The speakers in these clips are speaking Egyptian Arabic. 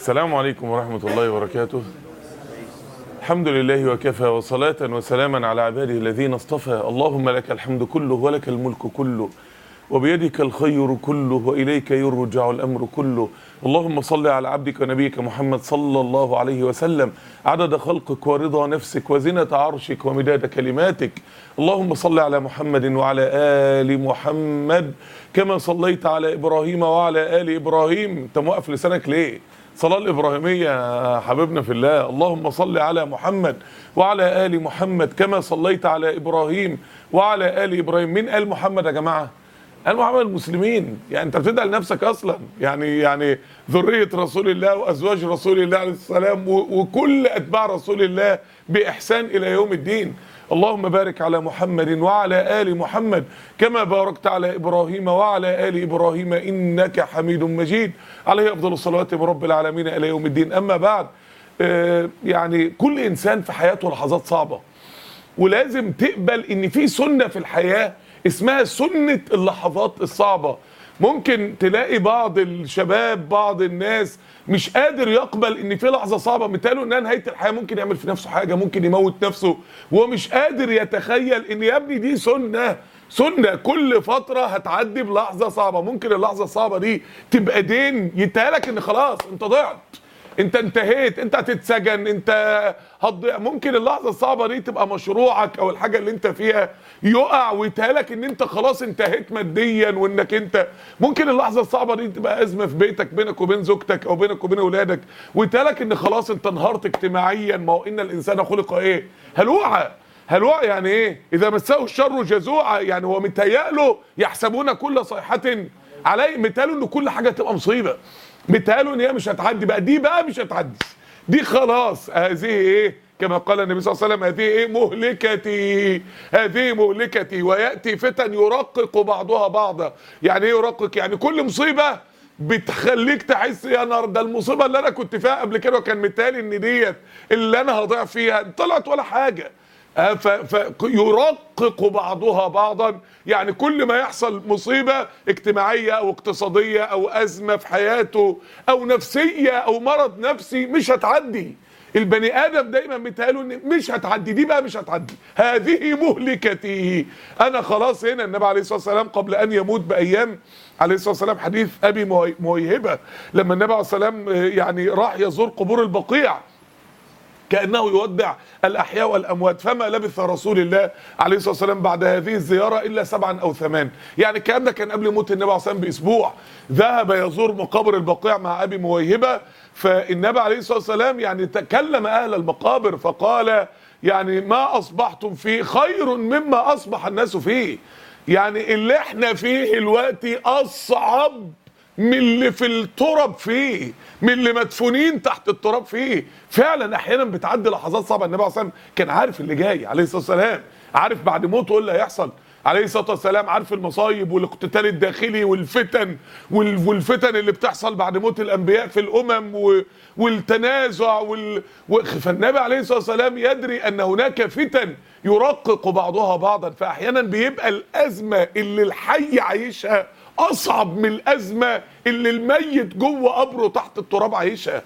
السلام عليكم ورحمة الله وبركاته الحمد لله وكفى وصلاة وسلاما على عباده الذين اصطفى اللهم لك الحمد كله ولك الملك كله وبيدك الخير كله وإليك يرجع الأمر كله اللهم صل على عبدك ونبيك محمد صلى الله عليه وسلم عدد خلقك ورضا نفسك وزنة عرشك ومداد كلماتك اللهم صل على محمد وعلى آل محمد كما صليت على إبراهيم وعلى آل إبراهيم أنت موقف لسانك ليه صلاة الإبراهيمية يا حبيبنا في الله اللهم صل على محمد وعلى آل محمد كما صليت على إبراهيم وعلى آل إبراهيم من آل محمد يا جماعة آل محمد المسلمين يعني أنت بتدعي لنفسك أصلا يعني يعني ذرية رسول الله وأزواج رسول الله عليه السلام و- وكل أتباع رسول الله بإحسان إلى يوم الدين اللهم بارك على محمد وعلى آل محمد كما باركت على إبراهيم وعلى آل إبراهيم إنك حميد مجيد عليه أفضل الصلوات من رب العالمين إلى يوم الدين أما بعد آه، يعني كل إنسان في حياته لحظات صعبة ولازم تقبل ان في سنة في الحياة اسمها سنة اللحظات الصعبة ممكن تلاقي بعض الشباب بعض الناس مش قادر يقبل ان في لحظة صعبة مثاله انها نهاية الحياة ممكن يعمل في نفسه حاجة ممكن يموت نفسه وهو مش قادر يتخيل ان يا ابني دي سنة سنة كل فترة هتعدي بلحظة صعبة ممكن اللحظة الصعبة دي تبقى دين يتهالك ان خلاص انت ضعت انت انتهيت انت هتتسجن انت هتضيع ممكن اللحظه الصعبه دي تبقى مشروعك او الحاجه اللي انت فيها يقع ويتهالك ان انت خلاص انتهيت ماديا وانك انت ممكن اللحظه الصعبه دي تبقى ازمه في بيتك بينك وبين زوجتك او بينك وبين اولادك ويتهالك ان خلاص انت انهارت اجتماعيا ما هو ان الانسان خلق ايه هلوعا هلوع يعني ايه اذا مسه الشر جزوعا يعني هو متهيأله يحسبون كل صيحه عليه متهيأله ان كل حاجه تبقى مصيبه متهيأله ان هي مش هتعدي بقى دي بقى مش هتعدي دي خلاص هذه ايه كما قال النبي صلى الله عليه وسلم هذه ايه مهلكتي هذه مهلكتي وياتي فتن يرقق بعضها بعضا يعني ايه يرقق يعني كل مصيبه بتخليك تحس يا نهار ده المصيبه اللي انا كنت فيها قبل كده وكان متهيألي ان ديت اللي انا هضيع فيها طلعت ولا حاجه آه، ف- فيرقق بعضها بعضا يعني كل ما يحصل مصيبة اجتماعية او اقتصادية او ازمة في حياته او نفسية او مرض نفسي مش هتعدي البني ادم دايما متهيأله ان مش هتعدي دي بقى مش هتعدي هذه مهلكتي انا خلاص هنا النبي عليه الصلاه والسلام قبل ان يموت بايام عليه الصلاه والسلام حديث ابي موي- مويهبه لما النبي عليه الصلاه والسلام آه، يعني راح يزور قبور البقيع كأنه يودع الأحياء والأموات فما لبث رسول الله عليه الصلاة والسلام بعد هذه الزيارة إلا سبعا أو ثمان يعني الكلام ده كان قبل موت النبي عليه الصلاة والسلام بأسبوع ذهب يزور مقابر البقيع مع أبي مويهبة فالنبي عليه الصلاة والسلام يعني تكلم أهل المقابر فقال يعني ما أصبحتم فيه خير مما أصبح الناس فيه يعني اللي احنا فيه دلوقتي أصعب من اللي في التراب فيه من اللي مدفونين تحت التراب فيه فعلا احيانا بتعدي لحظات صعبه النبي عليه الصلاه والسلام كان عارف اللي جاي عليه الصلاه والسلام عارف بعد موته ايه اللي هيحصل عليه الصلاه والسلام عارف المصايب والاقتتال الداخلي والفتن وال- والفتن اللي بتحصل بعد موت الانبياء في الامم و- والتنازع وال... و- فالنبي عليه الصلاه والسلام يدري ان هناك فتن يرقق بعضها بعضا فاحيانا بيبقى الازمه اللي الحي عايشها اصعب من الازمه اللي الميت جوه قبره تحت التراب عايشها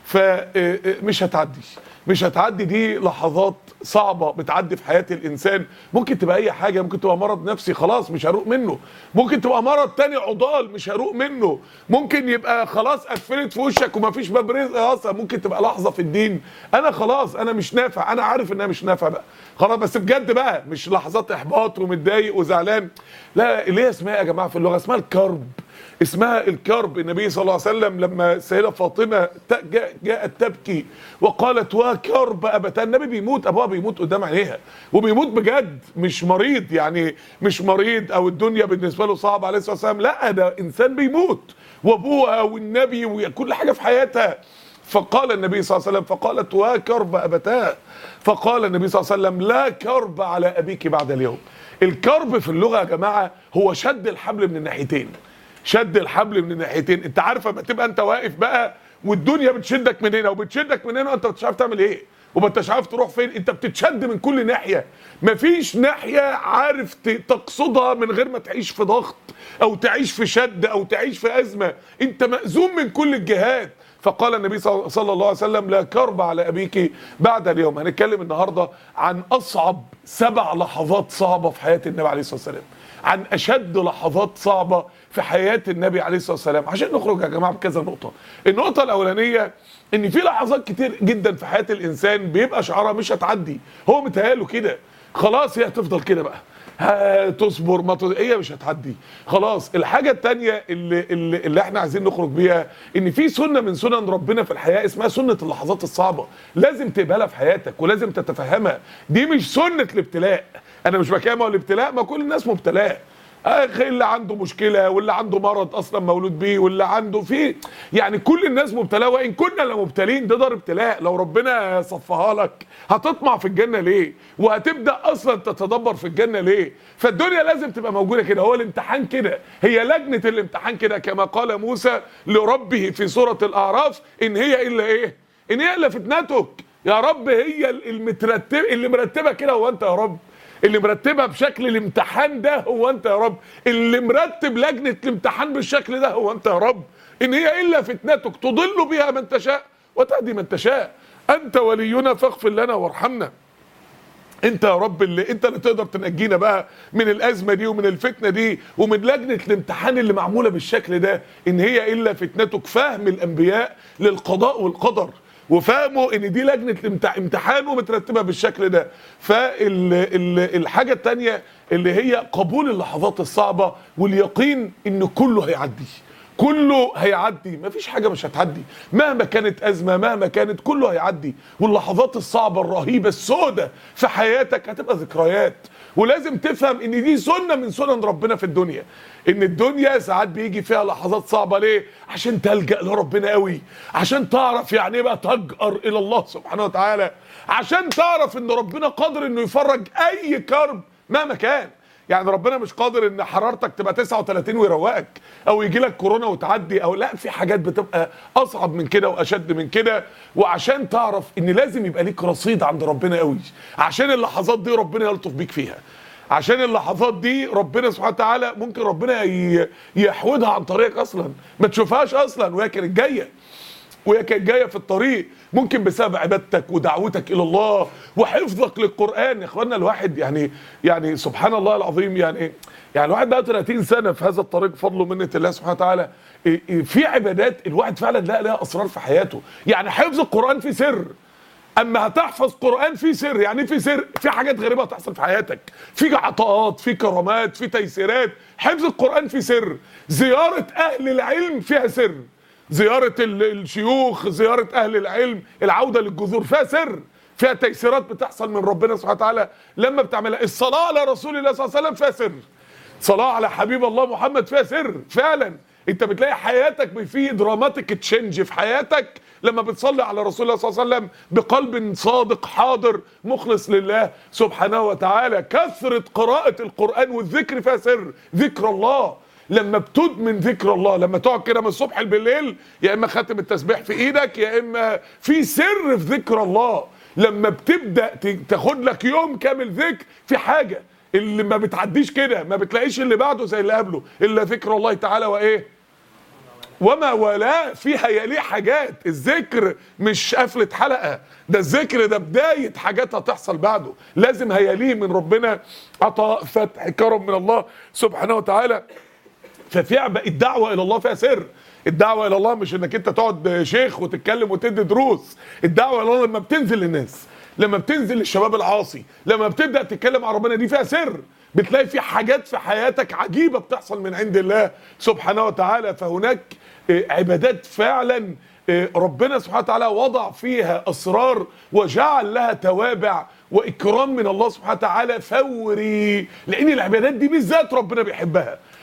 فمش هتعدي مش هتعدي دي لحظات صعبه بتعدي في حياه الانسان ممكن تبقى اي حاجه ممكن تبقى مرض نفسي خلاص مش هروق منه ممكن تبقى مرض تاني عضال مش هروق منه ممكن يبقى خلاص قفلت في وشك ومفيش باب رزق اصلا ممكن تبقى لحظه في الدين انا خلاص انا مش نافع انا عارف ان انا مش نافع بقى خلاص بس بجد بقى مش لحظات احباط ومتضايق وزعلان لا ليه اسمها يا جماعه في اللغه اسمها الكرب اسمها الكرب النبي صلى الله عليه وسلم لما السيدة فاطمة ت- جاء- جاءت تبكي وقالت وكرب أبتها النبي بيموت أبوها بيموت قدام عينيها وبيموت بجد مش مريض يعني مش مريض أو الدنيا بالنسبة له صعبة عليه الصلاة والسلام لا ده إنسان بيموت وأبوها والنبي وكل حاجة في حياتها فقال النبي صلى الله عليه وسلم فقالت وكرب أبتاه فقال النبي صلى الله عليه وسلم لا كرب على أبيك بعد اليوم الكرب في اللغة يا جماعة هو شد الحبل من الناحيتين شد الحبل من الناحيتين انت عارف اما تبقى انت واقف بقى والدنيا بتشدك من هنا وبتشدك من هنا وانت مش عارف تعمل ايه وما انتش عارف تروح فين انت بتتشد من كل ناحيه مفيش ناحيه عارف ت- تقصدها من غير ما تعيش في ضغط او تعيش في شد او تعيش في ازمه انت مأزوم من كل الجهات فقال النبي صلى صلى الله عليه وسلم لا كرب على ابيك بعد اليوم هنتكلم النهارده عن اصعب سبع لحظات صعبه في حياه النبي عليه الصلاه والسلام عن اشد لحظات صعبه في حياه النبي عليه الصلاه والسلام عشان نخرج يا جماعه بكذا نقطه النقطه الاولانيه ان في لحظات كتير جدا في حياه الانسان بيبقى شعارها مش هتعدي هو متهيأله كده خلاص هي هتفضل كده بقى هتصبر ما تصبر هي مش هتعدي خلاص الحاجه التانية اللي, اللي, اللي احنا عايزين نخرج بيها ان في سنه من سنن ربنا في الحياه اسمها سنه اللحظات الصعبه لازم تقبلها في حياتك ولازم تتفهمها دي مش سنه الابتلاء انا مش بكلم عن الابتلاء ما كل الناس مبتلاء اخي اللي عنده مشكله واللي عنده مرض اصلا مولود بيه واللي عنده فيه يعني كل الناس مبتلاه وان كنا لمبتلين ده دار ابتلاء لو ربنا صفها لك هتطمع في الجنه ليه وهتبدا اصلا تتدبر في الجنه ليه فالدنيا لازم تبقى موجوده كده هو الامتحان كده هي لجنه الامتحان كده كما قال موسى لربه في سوره الاعراف ان هي الا ايه ان هي الا فتنتك يا رب هي المترتب اللي مرتبه كده هو انت يا رب اللي مرتبها بشكل الامتحان ده هو انت يا رب اللي مرتب لجنه الامتحان بالشكل ده هو انت يا رب ان هي الا فتنتك تضل بها من تشاء وتهدي من تشاء انت ولينا فاغفر لنا وارحمنا انت يا رب اللي انت اللي تقدر تنجينا بقى من الازمه دي ومن الفتنه دي ومن لجنه الامتحان اللي معموله بالشكل ده ان هي الا فتنتك فهم الانبياء للقضاء والقدر وفهموا ان دي لجنه الامتح- امتحان ومترتبه بالشكل ده فالحاجه الثانيه اللي هي قبول اللحظات الصعبه واليقين ان كله هيعدي كله هيعدي مفيش حاجة مش هتعدي مهما كانت أزمة مهما كانت كله هيعدي واللحظات الصعبة الرهيبة السودة في حياتك هتبقى ذكريات ولازم تفهم ان دي سنة من سنن ربنا في الدنيا ان الدنيا ساعات بيجي فيها لحظات صعبة ليه عشان تلجأ لربنا قوي عشان تعرف يعني ايه بقى تجأر الى الله سبحانه وتعالى عشان تعرف ان ربنا قادر انه يفرج اي كرب مهما كان يعني ربنا مش قادر ان حرارتك تبقى 39 ويروقك او يجي لك كورونا وتعدي او لا في حاجات بتبقى اصعب من كده واشد من كده وعشان تعرف ان لازم يبقى ليك رصيد عند ربنا قوي عشان اللحظات دي ربنا يلطف بيك فيها عشان اللحظات دي ربنا سبحانه وتعالى ممكن ربنا ي- يحودها عن طريقك اصلا ما تشوفهاش اصلا وهي كانت جايه وهي كانت جايه في الطريق ممكن بسبب عبادتك ودعوتك الى الله وحفظك للقران يا اخوانا الواحد يعني يعني سبحان الله العظيم يعني يعني الواحد بقى 30 سنه في هذا الطريق بفضل ومنه الله سبحانه وتعالى إيه إيه في عبادات الواحد فعلا لا لها اسرار في حياته يعني حفظ القران في سر اما هتحفظ قران في سر يعني إيه في سر في حاجات غريبه هتحصل في حياتك في عطاءات في كرامات في تيسيرات حفظ القران في سر زياره اهل العلم فيها سر زياره ال- الشيوخ زياره اهل العلم العوده للجذور فيها سر فيها تيسيرات بتحصل من ربنا سبحانه وتعالى لما بتعملها الصلاه على رسول الله صلى الله عليه وسلم فيها سر صلاه على حبيب الله محمد فيها سر فعلا انت بتلاقي حياتك في دراماتيك تشينج في حياتك لما بتصلي على رسول الله صلى الله عليه وسلم بقلب صادق حاضر مخلص لله سبحانه وتعالى كثرة قراءة القرآن والذكر فيها سر ذكر الله لما بتدمن ذكر الله لما تقعد كده من الصبح بالليل يا اما خاتم التسبيح في ايدك يا اما في سر في ذكر الله لما بتبدا ت- تاخد لك يوم كامل ذكر في حاجه اللي ما بتعديش كده ما بتلاقيش اللي بعده زي اللي قبله الا ذكر الله تعالى وايه وما ولا فيها يليه حاجات الذكر مش قفلة حلقة ده الذكر ده بداية حاجات هتحصل بعده لازم هيليه من ربنا عطاء فتح كرم من الله سبحانه وتعالى ففي عب- الدعوة إلى الله فيها سر الدعوة إلى الله مش إنك أنت تقعد شيخ وتتكلم وتدي دروس الدعوة إلى الله لما بتنزل للناس لما بتنزل للشباب العاصي لما بتبدأ تتكلم عن ربنا دي فيها سر بتلاقي في حاجات في حياتك عجيبة بتحصل من عند الله سبحانه وتعالى فهناك آه، عبادات فعلا آه، ربنا سبحانه وتعالى وضع فيها اسرار وجعل لها توابع واكرام من الله سبحانه وتعالى فوري لان العبادات دي بالذات ربنا بيحبها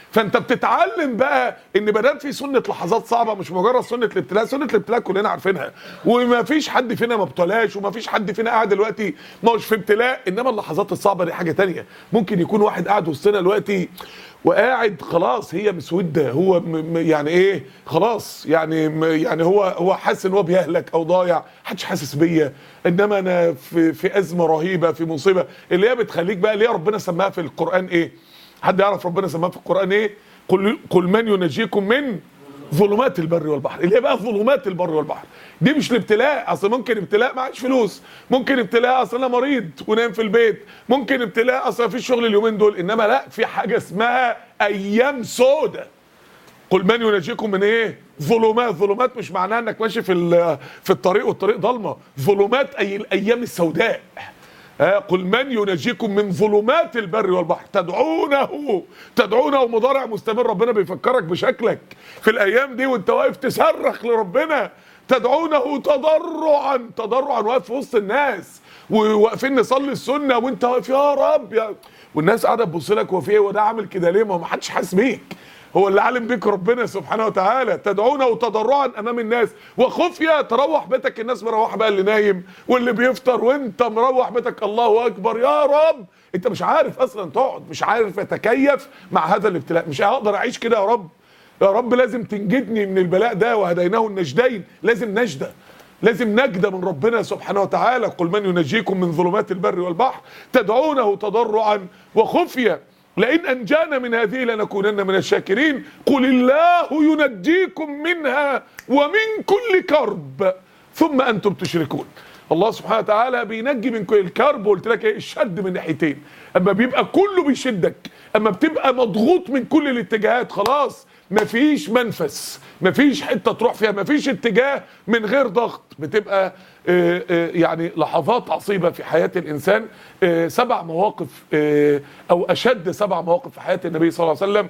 فانت بتتعلم بقى ان ما دام في سنه لحظات صعبه مش مجرد سنه الابتلاء سنه الابتلاء كلنا عارفينها وما فيش حد فينا ما ابتلاش وما فيش حد فينا قاعد دلوقتي ما هوش في ابتلاء انما اللحظات الصعبه دي حاجه تانية ممكن يكون واحد قاعد وسطنا دلوقتي وقاعد خلاص هي مسوده هو م م يعني ايه خلاص يعني م يعني هو هو حاسس ان هو بيهلك او ضايع محدش حاسس بيا انما انا في في ازمه رهيبه في مصيبه اللي هي بتخليك بقى ليه ربنا سماها في القران ايه حد يعرف ربنا سماها في القران ايه قل قل من ينجيكم من ظلمات البر والبحر اللي هي بقى ظلمات البر والبحر دي مش الابتلاء اصل ممكن ابتلاء معيش فلوس ممكن ابتلاء اصل انا مريض ونايم في البيت ممكن ابتلاء اصل مفيش شغل اليومين دول انما لا في حاجه اسمها ايام سودة قل من ينجيكم من ايه ظلمات ظلمات مش معناها انك ماشي في ال- في الطريق والطريق ضلمه ظلمات اي الايام السوداء آه، قل من ينجيكم من ظلمات البر والبحر تدعونه تدعونه مضارع مستمر ربنا بيفكرك بشكلك في الايام دي وانت واقف تصرخ لربنا تدعونه تضرعا تضرعا واقف في وسط الناس وواقفين نصلي السنه وانت واقف يا رب يا والناس قاعده تبص لك هو في ايه وده عامل كده ليه ما هو ما حدش حاسس بيك هو اللي عالم بيك ربنا سبحانه وتعالى تدعونه تضرعا امام الناس وخفيه تروح بيتك الناس مروحه بقى اللي نايم واللي بيفطر وانت مروح بيتك الله اكبر يا رب انت مش عارف اصلا تقعد مش عارف اتكيف مع هذا الابتلاء مش هقدر اعيش كده يا رب يا رب لازم تنجدني من البلاء ده وهديناه النجدين لازم نجده لازم نجدة من ربنا سبحانه وتعالى قل من ينجيكم من ظلمات البر والبحر تدعونه تضرعا وخفية لئن أنجانا من هذه لنكونن من الشاكرين قل الله ينجيكم منها ومن كل كرب ثم أنتم تشركون الله سبحانه وتعالى بينجي من كل الكرب قلت لك ايه الشد من ناحيتين اما بيبقى كله بيشدك اما بتبقى مضغوط من كل الاتجاهات خلاص مفيش منفس مفيش حته تروح فيها مفيش اتجاه من غير ضغط بتبقى آه، آه، يعني لحظات عصيبه في حياه الانسان آه، سبع مواقف آه، او اشد سبع مواقف في حياه النبي صلى الله عليه وسلم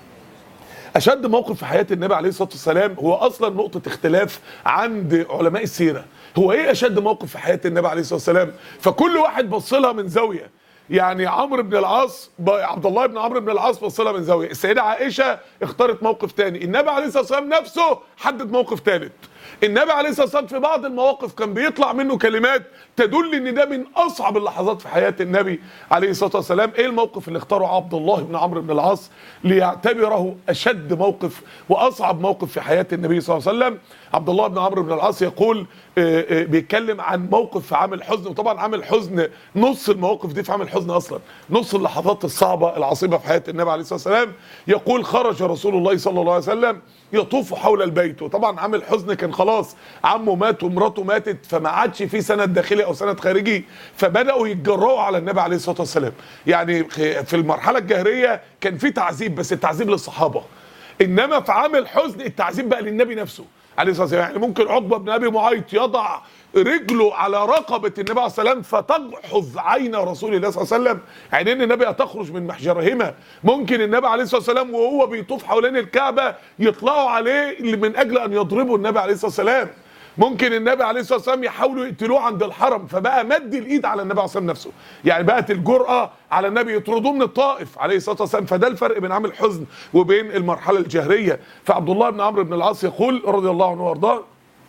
اشد موقف في حياه النبي عليه الصلاه والسلام هو اصلا نقطه اختلاف عند علماء السيره هو ايه اشد موقف في حياه النبي عليه الصلاه والسلام فكل واحد بص لها من زاويه يعني عمرو بن العاص ب- عبد الله بن عمرو بن العاص بص لها من زاويه السيده عائشه اختارت موقف تاني النبي عليه الصلاه والسلام نفسه حدد موقف ثالث النبي عليه الصلاه والسلام في بعض المواقف كان بيطلع منه كلمات تدل ان ده من اصعب اللحظات في حياه النبي عليه الصلاه والسلام ايه الموقف اللي اختاره عبد الله بن عمرو بن العاص ليعتبره اشد موقف واصعب موقف في حياه النبي صلى الله عليه وسلم عبد الله بن عمرو بن العاص يقول آه، آه، بيتكلم عن موقف في عام الحزن وطبعا عام الحزن نص المواقف دي في عام الحزن اصلا نص اللحظات الصعبه العصيبه في حياه النبي عليه الصلاه والسلام يقول خرج رسول الله صلى الله عليه وسلم يطوف حول البيت وطبعا عام الحزن كان خلاص عمه مات ومراته ماتت فما عادش في سند داخلي او سند خارجي فبداوا يتجرؤوا على النبي عليه الصلاه والسلام يعني في المرحله الجاهليه كان في تعذيب بس التعذيب للصحابه انما في عام الحزن التعذيب بقى للنبي نفسه عليه الصلاه والسلام يعني ممكن عقبه بن ابي معيط يضع رجله على رقبه النبي عليه الصلاه والسلام فتجحظ عين رسول الله صلى الله عليه وسلم عينين النبي تخرج من محجرهما ممكن النبي عليه الصلاه والسلام وهو بيطوف حوالين الكعبه يطلعوا عليه من اجل ان يضربوا النبي عليه الصلاه والسلام ممكن النبي عليه الصلاه والسلام يحاولوا يقتلوه عند الحرم فبقى مد الايد على النبي عليه الصلاه والسلام نفسه يعني بقت الجرأه على النبي يطردوه من الطائف عليه الصلاه والسلام فده الفرق بين عام الحزن وبين المرحله الجهريه فعبد الله بن عمرو بن العاص يقول رضي الله عنه وارضاه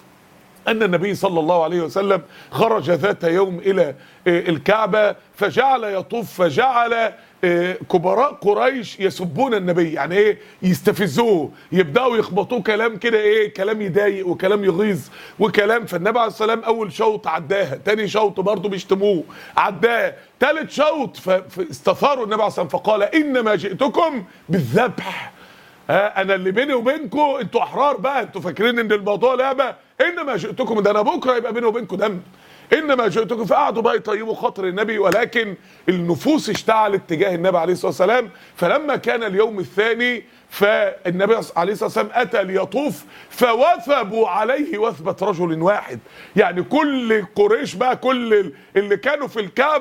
أن النبي صلى الله عليه وسلم خرج ذات يوم إلى آه، الكعبة فجعل يطوف فجعل آه، كبراء قريش يسبون النبي يعني ايه يستفزوه يبداوا يخبطوه كلام كده ايه كلام يضايق وكلام يغيظ وكلام فالنبي عليه السلام اول شوط عداها تاني شوط برضه بيشتموه عداه تالت شوط ف- فاستثاروا النبي عليه السلام فقال انما جئتكم بالذبح ها انا اللي بيني وبينكم انتوا احرار بقى انتوا فاكرين ان الموضوع لعبه انما جئتكم ده انا بكره يبقى بيني وبينكم دم انما جئتكم فقعدوا بقى يطيبوا خاطر النبي ولكن النفوس اشتعلت تجاه النبي عليه الصلاه والسلام فلما كان اليوم الثاني فالنبي عليه الصلاه والسلام اتى ليطوف فوثبوا عليه وثبه رجل واحد يعني كل قريش بقى كل اللي كانوا في الكعبه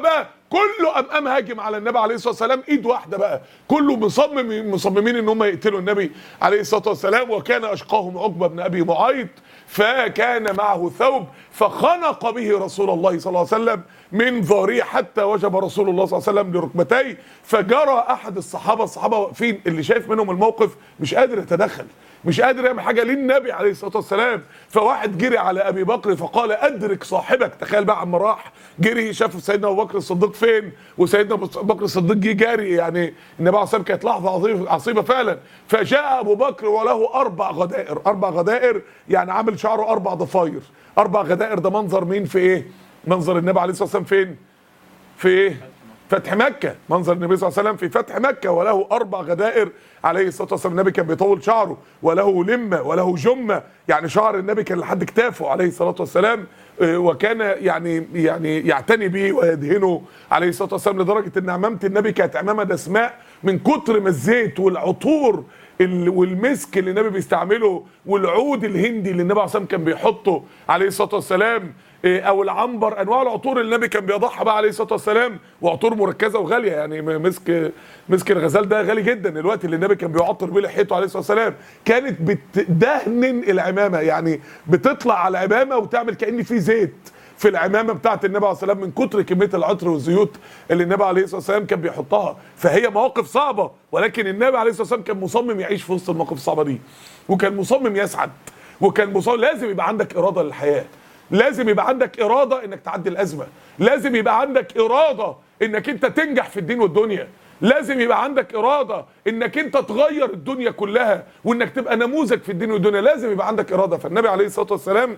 كله قام قام هاجم على النبي عليه الصلاه والسلام ايد واحده بقى كله مصمم مصممين ان هم يقتلوا النبي عليه الصلاه والسلام وكان اشقاهم عقبه بن ابي معيط فكان معه ثوب فخنق به رسول الله صلى الله عليه وسلم من ظهره حتى وجب رسول الله صلى الله عليه وسلم لركبتيه فجرى احد الصحابه الصحابه واقفين اللي شايف منهم الموقف مش قادر يتدخل مش قادر يعمل حاجه للنبي عليه الصلاه والسلام فواحد جري على ابي بكر فقال ادرك صاحبك تخيل بقى عم راح جري شاف سيدنا ابو بكر الصديق فين وسيدنا ابو بكر الصديق جه جاري يعني النبي عليه الصلاه والسلام كانت لحظه عصيبه عصيبه فعلا فجاء ابو بكر وله اربع غدائر اربع غدائر يعني عامل شعره اربع ضفاير اربع غدائر ده منظر مين في ايه منظر النبي عليه الصلاه والسلام فين في ايه فتح مكة منظر النبي صلى الله عليه وسلم في فتح مكة وله أربع غدائر عليه الصلاة والسلام النبي كان بيطول شعره وله لمة وله جمة يعني شعر النبي كان لحد كتافه عليه الصلاة والسلام آه، وكان يعني يعني يعتني به ويدهنه عليه الصلاة والسلام لدرجة إن عمامة النبي كانت عمامة دسماء من كتر ما الزيت والعطور ال- والمسك اللي النبي بيستعمله والعود الهندي اللي النبي عليه الصلاة والسلام كان بيحطه عليه الصلاة والسلام إيه، او العنبر انواع العطور اللي النبي كان بيضحى بقى عليه الصلاه والسلام وعطور مركزه وغاليه يعني م- مسك مسك الغزال ده غالي جدا الوقت اللي النبي كان بيعطر بيه لحيته عليه الصلاه والسلام كانت بتدهن العمامه يعني بتطلع على العمامه وتعمل كان في زيت في العمامه بتاعت النبي عليه الصلاه والسلام من كتر كميه العطر والزيوت اللي النبي عليه الصلاه والسلام كان بيحطها فهي مواقف صعبه ولكن النبي عليه الصلاه والسلام كان مصمم يعيش في وسط المواقف الصعبه دي وكان مصمم يسعد وكان مصمم لازم يبقى عندك اراده للحياه لازم يبقى عندك اراده انك تعدي الازمه لازم يبقى عندك اراده انك انت تنجح في الدين والدنيا لازم يبقى عندك اراده انك انت تغير الدنيا كلها وانك تبقى نموذج في الدين والدنيا لازم يبقى عندك اراده فالنبي عليه الصلاه والسلام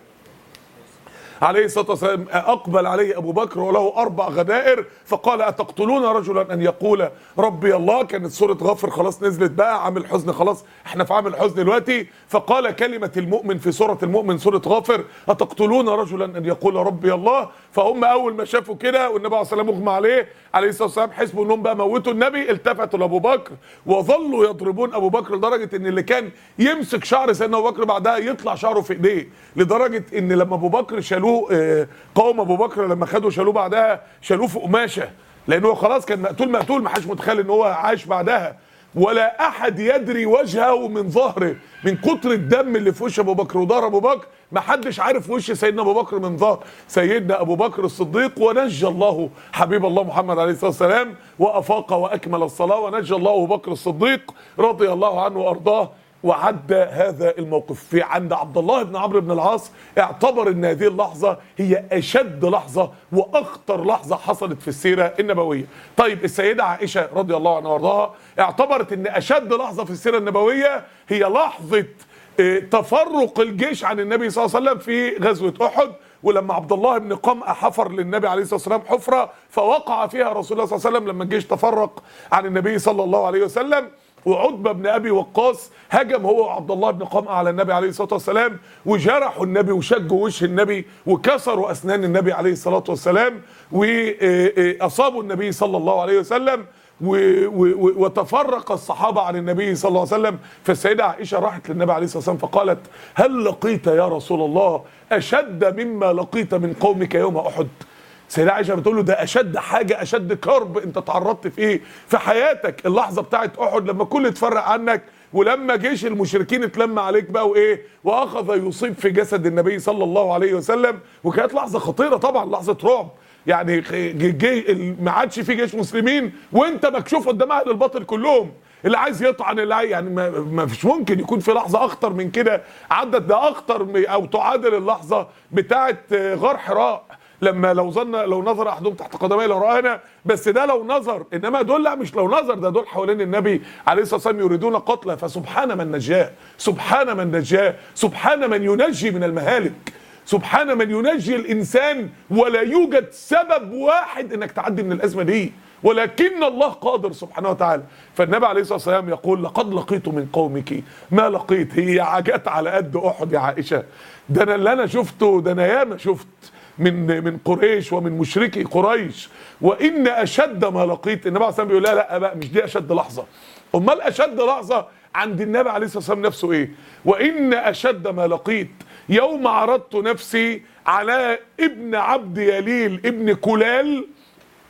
عليه الصلاه والسلام اقبل عليه ابو بكر وله اربع غدائر فقال اتقتلون رجلا ان يقول ربي الله كانت سوره غفر خلاص نزلت بقى عامل حزن خلاص احنا في عامل حزن دلوقتي فقال كلمه المؤمن في سوره المؤمن سوره غافر اتقتلون رجلا ان يقول ربي الله فهم اول ما شافوا كده والنبي عليه الصلاه والسلام مغمى عليه عليه الصلاه والسلام حسبوا انهم بقى موتوا النبي التفتوا لابو بكر وظلوا يضربون ابو بكر لدرجه ان اللي كان يمسك شعر سيدنا ابو بكر بعدها يطلع شعره في ايديه لدرجه ان لما ابو بكر شالوه آه، قوم ابو بكر لما خدوا شالوه بعدها شالوه في قماشه لانه خلاص كان مقتول مقتول ما حدش متخيل ان هو عايش بعدها ولا احد يدري وجهه من ظهره من كتر الدم اللي في وش ابو بكر وظهر ابو بكر ما حدش عارف وش سيدنا ابو بكر من ظهر سيدنا ابو بكر الصديق ونجى الله حبيب الله محمد عليه الصلاه والسلام وافاق واكمل الصلاه ونجى الله ابو بكر الصديق رضي الله عنه وارضاه وعدى هذا الموقف في عند عبد الله بن عمرو بن العاص اعتبر ان هذه اللحظه هي اشد لحظه واخطر لحظه حصلت في السيره النبويه. طيب السيده عائشه رضي الله عنها وارضاها اعتبرت ان اشد لحظه في السيره النبويه هي لحظه اه، تفرق الجيش عن النبي صلى الله عليه وسلم في غزوه احد ولما عبد الله بن قمأ حفر للنبي عليه الصلاه والسلام حفره فوقع فيها رسول الله صلى الله عليه وسلم لما الجيش تفرق عن النبي صلى الله عليه وسلم وعتبه بن ابي وقاص هجم هو وعبد الله بن قمأ على النبي عليه الصلاه والسلام وجرحوا النبي وشجوا وجه النبي وكسروا اسنان النبي عليه الصلاه والسلام واصابوا النبي صلى الله عليه وسلم و- و- و- وتفرق الصحابه عن النبي صلى الله عليه وسلم فالسيده عائشه راحت للنبي عليه الصلاه والسلام فقالت هل لقيت يا رسول الله اشد مما لقيت من قومك يوم احد سيدة عائشة بتقول له ده أشد حاجة أشد كرب أنت تعرضت في إيه في حياتك اللحظة بتاعت أحد لما كل اتفرق عنك ولما جيش المشركين اتلم عليك بقى وإيه وأخذ يصيب في جسد النبي صلى الله عليه وسلم وكانت لحظة خطيرة طبعا لحظة رعب يعني جي جي ما عادش في جيش مسلمين وانت مكشوف قدام اهل الباطل كلهم اللي عايز يطعن اللي عايز يعني ما, ما فيش ممكن يكون في لحظه اخطر من كده عدت ده اخطر م- او تعادل اللحظه بتاعه آه، غار حراء لما لو ظن لو نظر احدهم تحت قدمي لرانا بس ده لو نظر انما دول لا مش لو نظر ده دول حوالين النبي عليه الصلاه والسلام يريدون قتله فسبحان من نجاه سبحان من نجاه سبحان من ينجي من المهالك سبحان من ينجي الانسان ولا يوجد سبب واحد انك تعدي من الازمه دي ولكن الله قادر سبحانه وتعالى فالنبي عليه الصلاه والسلام يقول لقد لقيت من قومك ما لقيت هي عجت على قد احد يا عائشه ده انا اللي انا شفته ده انا ياما شفت من من قريش ومن مشركي قريش وان اشد ما لقيت النبي عليه الصلاه والسلام بيقول لا لا بقى مش دي اشد لحظه امال اشد لحظه عند النبي عليه الصلاه والسلام نفسه ايه وان اشد ما لقيت يوم عرضت نفسي على ابن عبد يليل ابن كلال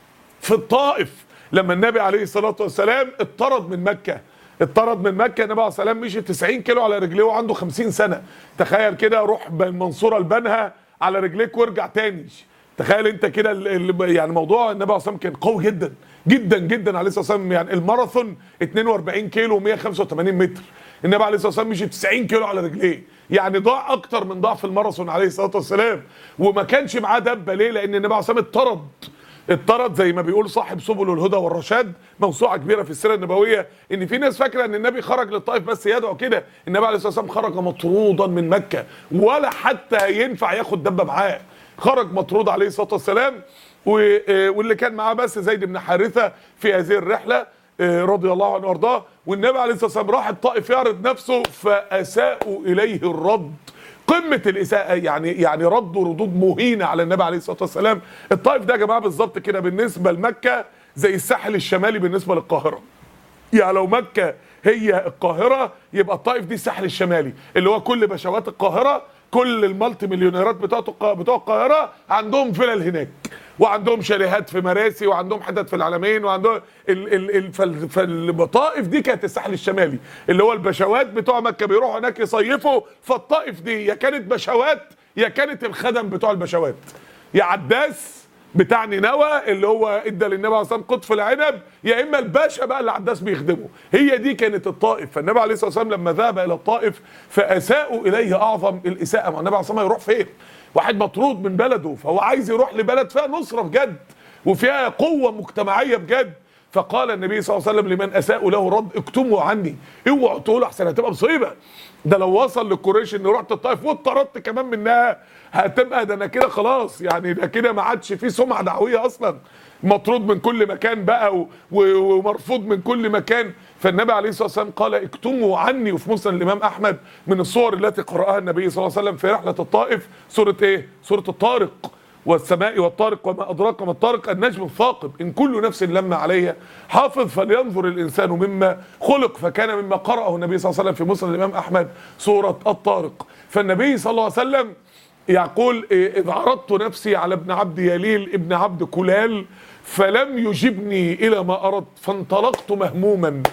في الطائف لما النبي عليه الصلاه والسلام اطرد من مكه اطرد من مكه النبي عليه الصلاه والسلام مشي 90 كيلو على رجليه وعنده 50 سنه تخيل كده روح من المنصوره لبنها على رجليك وارجع تاني تخيل انت كده ال- ال- يعني موضوع النبي عليه الصلاه والسلام كان قوي جدا جدا جدا عليه الصلاه والسلام يعني الماراثون 42 كيلو و185 متر النبي عليه الصلاه والسلام مشي 90 كيلو على رجليه يعني ضاع اكتر من ضعف الماراثون عليه الصلاه والسلام وما كانش معاه دبه ليه لان النبي عليه الصلاه والسلام اتطرد اتطرد زي ما بيقول صاحب سبل الهدى والرشاد موسوعه كبيره في السيره النبويه ان في ناس فاكره ان النبي خرج للطائف بس يدعو كده النبي عليه الصلاه والسلام خرج مطرودا من مكه ولا حتى ينفع ياخد دبه معاه خرج مطرود عليه الصلاه والسلام و- آه، واللي كان معاه بس زيد بن حارثه في هذه الرحله آه، رضي الله عنه وارضاه والنبي عليه الصلاه والسلام راح الطائف يعرض نفسه فاساءوا اليه الرد قمه الاساءه يعني يعني ردوا ردود مهينه على النبي عليه الصلاه والسلام الطائف ده يا جماعه بالظبط كده بالنسبه لمكه زي الساحل الشمالي بالنسبه للقاهره يعني لو مكة هي القاهرة يبقى الطائف دي الساحل الشمالي اللي هو كل بشوات القاهرة كل المالتي مليونيرات بتوع الق- بتوع القاهرة عندهم فلل هناك وعندهم شاليهات في مراسي وعندهم حتت في العلمين وعندهم ال ال ال فال- فالطائف دي كانت الساحل الشمالي اللي هو البشوات بتوع مكة بيروحوا هناك يصيفوا فالطائف دي يا كانت بشوات يا كانت الخدم بتوع البشوات يا عداس بتاع نينوى اللي هو ادى للنبي عليه الصلاه والسلام قطف العنب يا اما الباشا بقى اللي عداس بيخدمه هي دي كانت الطائف فالنبي عليه الصلاه والسلام لما ذهب الى الطائف فاساءوا اليه اعظم الاساءه ما النبي عليه الصلاه والسلام يروح فين واحد مطرود من بلده فهو عايز يروح لبلد فيها نصره بجد وفيها قوه مجتمعيه بجد فقال النبي صلى الله عليه وسلم لمن اساءوا له رد اكتموا عني اوعوا تقولوا احسن هتبقى مصيبه ده لو وصل لقريش اني رحت الطائف واتطردت كمان منها هتبقى ده انا كده خلاص يعني ده كده ما عادش فيه سمعه دعويه اصلا مطرود من كل مكان بقى و- و- ومرفوض من كل مكان فالنبي عليه الصلاه والسلام قال اكتموا عني وفي مسند الامام احمد من الصور التي قراها النبي صلى الله عليه وسلم في رحله الطائف سوره ايه؟ سوره الطارق والسماء والطارق وما أدراك ما الطارق النجم الثاقب إن كل نفس لما عليها حافظ فلينظر الإنسان مما خلق فكان مما قرأه النبي صلى الله عليه وسلم في مسند الإمام أحمد سورة الطارق فالنبي صلى الله عليه وسلم يقول إيه، إذ عرضت نفسي على ابن عبد يليل ابن عبد كلال فلم يجبني إلى ما أردت فانطلقت مهموما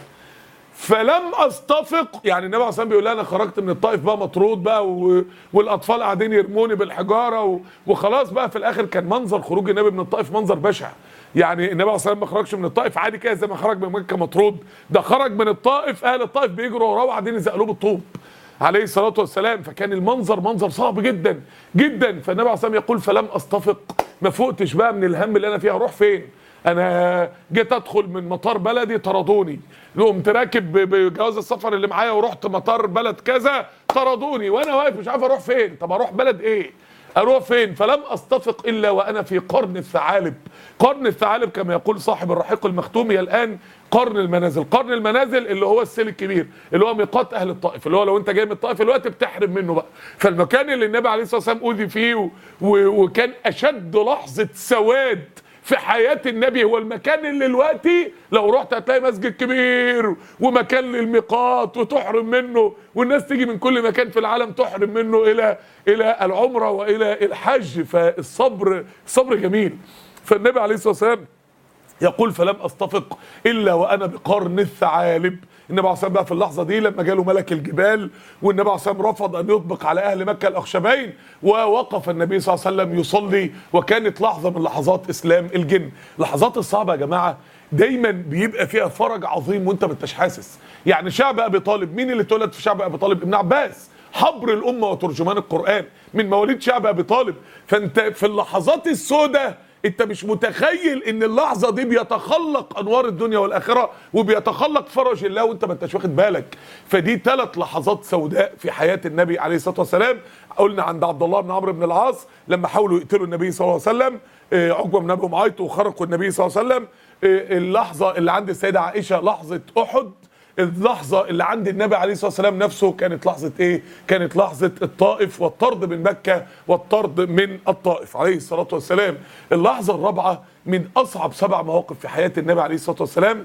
فلم استفق يعني النبي عليه الصلاه والسلام بيقول لها انا خرجت من الطائف بقى مطرود بقى و... والاطفال قاعدين يرموني بالحجاره و... وخلاص بقى في الاخر كان منظر خروج النبي من الطائف منظر بشع يعني النبي عليه الصلاه والسلام ما خرجش من الطائف عادي كده زي ما خرج من مكه مطرود ده خرج من الطائف اهل الطائف بيجروا وراه وقاعدين يزقلوه بالطوب عليه الصلاه والسلام فكان المنظر منظر صعب جدا جدا فالنبي عليه الصلاه والسلام يقول فلم استفق ما فقتش بقى من الهم اللي انا فيه اروح فين انا جيت ادخل من مطار بلدي طردوني قمت راكب ب- بجواز السفر اللي معايا ورحت مطار بلد كذا طردوني وانا واقف مش عارف اروح فين طب اروح بلد ايه اروح فين فلم استفق الا وانا في قرن الثعالب قرن الثعالب كما يقول صاحب الرحيق المختوم هي الان قرن المنازل قرن المنازل اللي هو السيل الكبير اللي هو ميقات اهل الطائف اللي هو لو انت جاي من الطائف الوقت بتحرم منه بقى فالمكان اللي النبي عليه الصلاه والسلام اوذي فيه و... و... وكان اشد لحظه سواد في حياة النبي هو المكان اللي دلوقتي لو رحت هتلاقي مسجد كبير ومكان للميقات وتحرم منه والناس تيجي من كل مكان في العالم تحرم منه إلى إلى العمرة وإلى الحج فالصبر الصبر جميل فالنبي عليه الصلاة والسلام يقول فلم استفق الا وانا بقرن الثعالب النبي عليه الصلاه والسلام بقى في اللحظه دي لما جاله ملك الجبال والنبي عليه الصلاه والسلام رفض ان يطبق على اهل مكه الاخشبين ووقف النبي صلى الله عليه وسلم يصلي وكانت لحظه من لحظات اسلام الجن اللحظات الصعبه يا جماعه دايما بيبقى فيها فرج عظيم وانت ما انتش حاسس يعني شعب ابي طالب مين اللي اتولد في شعب ابي طالب ابن عباس حبر الامه وترجمان القران من مواليد شعب ابي طالب فانت في اللحظات السوداء انت مش متخيل ان اللحظه دي بيتخلق انوار الدنيا والاخره وبيتخلق فرج الله وانت ما انتش واخد بالك فدي ثلاث لحظات سوداء في حياه النبي عليه الصلاه والسلام قلنا عند عبد الله بن عمرو بن العاص لما حاولوا يقتلوا النبي صلى الله عليه وسلم آه، عقبه بن ابي معيط وخرقوا النبي صلى الله عليه وسلم آه، اللحظه اللي عند السيده عائشه لحظه احد اللحظة اللي عند النبي عليه الصلاة والسلام نفسه كانت لحظة ايه؟ كانت لحظة الطائف والطرد من مكة والطرد من الطائف عليه الصلاة والسلام. اللحظة الرابعة من أصعب سبع مواقف في حياة النبي عليه الصلاة والسلام